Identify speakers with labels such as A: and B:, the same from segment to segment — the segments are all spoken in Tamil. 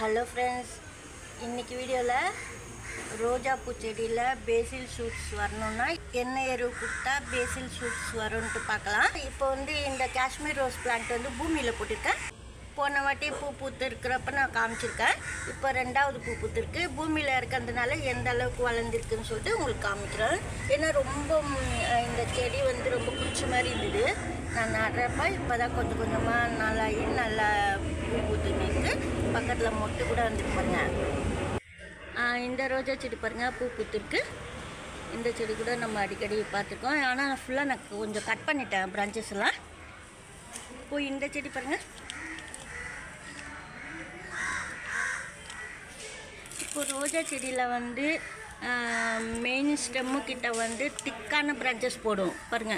A: ஹலோ ஃப்ரெண்ட்ஸ் இன்னைக்கு வீடியோவில் ரோஜா பூ செடியில் பேசில் ஷூட்ஸ் வரணும்னா என்ன எருவு கொடுத்தா பேசில் ஷூட்ஸ் வரும்ன்ட்டு பார்க்கலாம் இப்போ வந்து இந்த காஷ்மீர் ரோஸ் பிளான்ட் வந்து பூமியில் போட்டிருக்கேன் போன வாட்டி பூ பூத்து இருக்கிறப்ப நான் காமிச்சிருக்கேன் இப்போ ரெண்டாவது பூ பூத்துருக்கு பூமியில் இருக்கிறதுனால எந்த அளவுக்கு வளர்ந்துருக்குன்னு சொல்லிட்டு உங்களுக்கு காமிக்கிறேன் ஏன்னா ரொம்ப ம், இந்த செடி வந்து ரொம்ப பிடிச்ச மாதிரி இருந்தது நான் நடுறப்ப இப்போ தான் கொஞ்சம் கொஞ்சமாக நல்லாகி நல்லா பூ பூத்து நிற்கு பக்கத்தில் மொட்டு கூட வந்துட்டு பாருங்க ஆ, இந்த ரோஜா செடி பாருங்க பூ பூத்துருக்கு இந்த செடி கூட நம்ம அடிக்கடி பார்த்துருக்கோம் ஆனால் ஃபுல்லாக நான் கொஞ்சம் கட் பண்ணிட்டேன் பிரான்ச்சஸ் எல்லாம் இப்போ இந்த செடி பாருங்க இப்போ ரோஜா செடியில் வந்து மெயின் ஸ்டெம்மு கிட்ட வந்து திக்கான பிரான்ச்சஸ் போடும் பாருங்க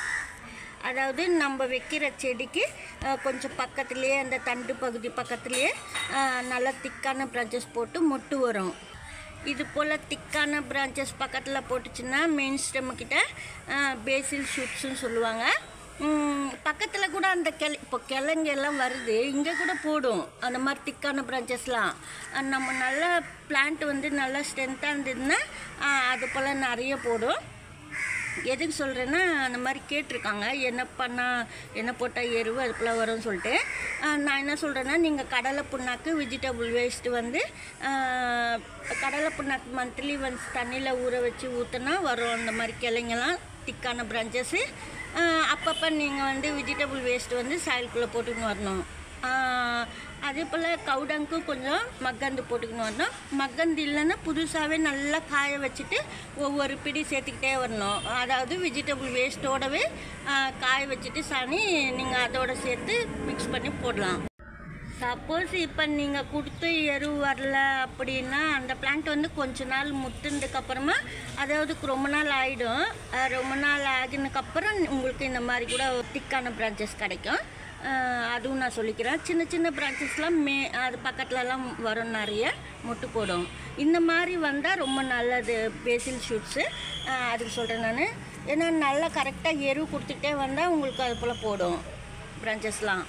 A: அதாவது நம்ம வைக்கிற செடிக்கு ஆஹ், கொஞ்சம் பக்கத்துலேயே அந்த தண்டு பகுதி பக்கத்துலேயே ஆஹ், நல்லா திக்கான பிரான்ச்சஸ் போட்டு மொட்டு வரும் இது போல் திக்கான பிரான்ச்சஸ் பக்கத்தில் போட்டுச்சுன்னா மெயின் ஸ்டெம்மு கிட்ட பேசில் ஷூட்ஸ்னு சொல்லுவாங்க பக்கத்தில் கூட அந்த கிளை இப்போ கிழங்கு எல்லாம் வருது இங்கே கூட போடும் அந்த மாதிரி திக்கான பிரான்ச்சஸ்லாம் நம்ம நல்ல பிளான்ட் வந்து நல்லா ஸ்ட்ரென்த்தாக இருந்ததுன்னா ஆஹ், அது போல் நிறைய போடும் எதுக்கு சொல்கிறேன்னா அந்த மாதிரி கேட்டிருக்காங்க என்ன பண்ணால் என்ன போட்டால் எருவு அது போல் வரும்னு சொல்லிட்டு ஆஹ் நான் என்ன சொல்கிறேன்னா நீங்கள் கடலை புண்ணாக்கு வெஜிடபிள் வேஸ்ட்டு வந்து ஆஹ் கடலை புண்ணாக்கு மந்த்லி ஒன்ஸ் தண்ணியில் ஊற வச்சு ஊற்றினா வரும் அந்த மாதிரி கிளைங்கெல்லாம் திக்கான பிரான்ச்சஸ்ஸு அப்பப்போ நீங்கள் வந்து வெஜிடபிள் வேஸ்ட் வந்து சாயலுக்குள்ளே போட்டுன்னு வரணும் ஆஹ் அதே போல் கவுடங்க்கும் கொஞ்சம் மக்கந்து போட்டுக்கணும் வரணும் மக்கந்து இல்லைன்னா புதுசாகவே நல்லா காய வச்சுட்டு ஒவ்வொரு பிடி சேர்த்துக்கிட்டே வரணும் அதாவது வெஜிடபிள் வேஸ்ட்டோடவே ஆஹ் காய வச்சுட்டு சாணி நீங்கள் அதோட சேர்த்து மிக்ஸ் பண்ணி போடலாம் சப்போஸ் இப்போ நீங்கள் கொடுத்த எரு வரல அப்படின்னா அந்த பிளான்ட் வந்து கொஞ்ச நாள் முத்துனதுக்கு அப்புறமா அதாவது ரொம்ப நாள் ஆகிடும் ரொம்ப நாள் ஆகினதுக்கப்புறம் உங்களுக்கு இந்த மாதிரி கூட திக்கான பிரான்ச்சஸ் கிடைக்கும் அஹ் அதுவும் நான் சொல்லிக்கிறேன் சின்ன சின்ன பிரான்ச்சஸ்லாம் மே அது பக்கத்துலலாம் வரும் நிறைய மொட்டு போடும் இந்த மாதிரி வந்தால் ரொம்ப நல்லது பேசில் ஷூட்ஸு அதுக்கு சொல்கிறேன் நான் ஏன்னா நல்லா கரெக்டாக எரு கொடுத்துட்டே வந்தால் உங்களுக்கு அது போல் போடும் பிரான்ச்சஸ்லாம்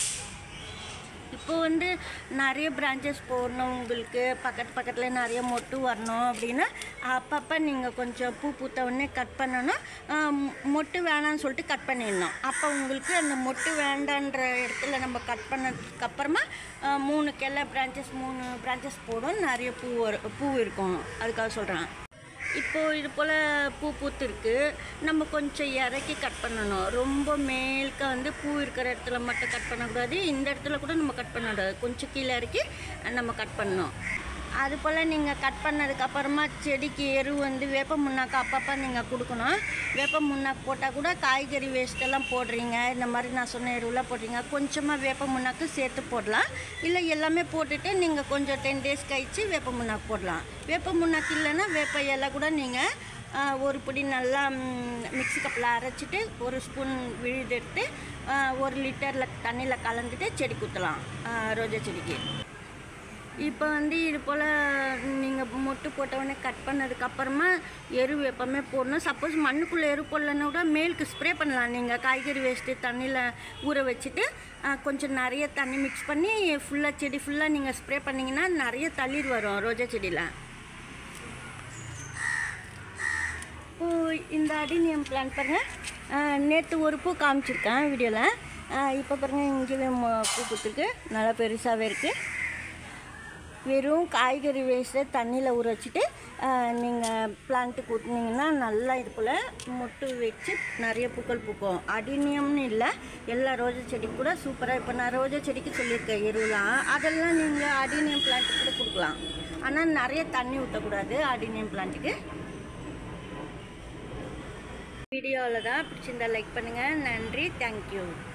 A: இப்போ வந்து நிறைய பிரான்ச்சஸ் போடணும் உங்களுக்கு பக்கத்து பக்கத்தில் நிறைய மொட்டு வரணும் அப்படின்னா அப்பப்போ நீங்கள் கொஞ்சம் பூ பூத்த உடனே கட் பண்ணணும் ஆம், மொட்டு வேணாம்னு சொல்லிட்டு கட் பண்ணிடணும் அப்போ உங்களுக்கு அந்த மொட்டு வேண்டான்ற இடத்துல நம்ம கட் பண்ணதுக்கு அப்புறமா ஆ, மூணு கிளை பிரான்ச்சஸ் மூணு பிரான்ச்சஸ் போடும் நிறைய பூ வரும் பூ இருக்கும் அதுக்காக சொல்கிறேன் இப்போது இது போல் பூ பூத்துருக்கு நம்ம கொஞ்சம் இறக்கி கட் பண்ணணும் ரொம்ப மேல்க்க வந்து பூ இருக்கிற இடத்துல மட்டும் கட் பண்ணக்கூடாது இந்த இடத்துல கூட நம்ம கட் பண்ணக்கூடாது கொஞ்சம் கீழே இறக்கி நம்ம கட் பண்ணணும் அது போல் நீங்கள் கட் பண்ணதுக்கு அப்புறமா செடிக்கு எரு வந்து வேப்ப முன்னாக்கு அப்பப்போ நீங்கள் கொடுக்கணும் வேப்ப முன்னாக்கு போட்டால் கூட காய்கறி வேஸ்ட்டெல்லாம் போடுறீங்க இந்த மாதிரி நான் சொன்ன எருவெலாம் போடுறீங்க கொஞ்சமாக வேப்ப முன்னாக்கு சேர்த்து போடலாம் இல்லை எல்லாமே போட்டுட்டு நீங்கள் கொஞ்சம் டென் டேஸ் கழித்து வேப்ப முன்னாக்கு போடலாம் வேப்ப முன்னாக்கு இல்லைன்னா வேப்ப இலை கூட நீங்கள் ஆஹ், ஒரு பிடி நல்லா ம், மிக்ஸி கப்பில் அரைச்சிட்டு ஒரு ஸ்பூன் விழுது எடுத்து ஆஹ், ஒரு லிட்டரில் தண்ணியில் கலந்துட்டு செடி குத்தலாம் ஆஹ், ரோஜா செடிக்கு இப்போ வந்து இது போல் நீங்கள் மொட்டு போட்டவுடனே கட் பண்ணதுக்கப்புறமா எரு எப்போவுமே போடணும் சப்போஸ் மண்ணுக்குள்ளே எரு போடலன்னா கூட மேலுக்கு ஸ்ப்ரே பண்ணலாம் நீங்கள் காய்கறி வேஸ்ட்டு தண்ணியில் ஊற வச்சுட்டு ஆ, கொஞ்சம் நிறைய தண்ணி மிக்ஸ் பண்ணி ஃபுல்லாக செடி ஃபுல்லாக நீங்கள் ஸ்ப்ரே பண்ணிங்கன்னா நிறைய தளிர் வரும் ரோஜா செடியில் இப்போ இந்த அடினியம் பிளான் பாருங்கள் நேற்று ஒரு பூ காமிச்சிருக்கேன் வீடியோவில் இப்போ பாருங்கள் இங்கேயே மொ- பூ பூத்துருக்கு நல்லா பெருசாகவே இருக்குது வெறும் காய்கறி வேஸ்ட்டை தண்ணியில் ஊற வச்சுட்டு நீங்கள் பிளான்ட்டு கூட்டினீங்கன்னா நல்லா இது போல் மொட்டு வச்சு நிறைய பூக்கள் பூக்கும் அடினியம்னு இல்லை எல்லா ரோஜா செடி கூட சூப்பராக இப்போ நான் ரோஜா செடிக்கு சொல்லியிருக்கேன் எருலாம் அதெல்லாம் நீங்கள் அடினியம் பிளான்ட்டு கூட கொடுக்கலாம் ஆனால் நிறைய தண்ணி ஊற்றக்கூடாது அடினியம் பிளான்ட்டுக்கு வீடியோவில் தான் பிடிச்சிருந்தா லைக் பண்ணுங்கள் நன்றி தேங்க்யூ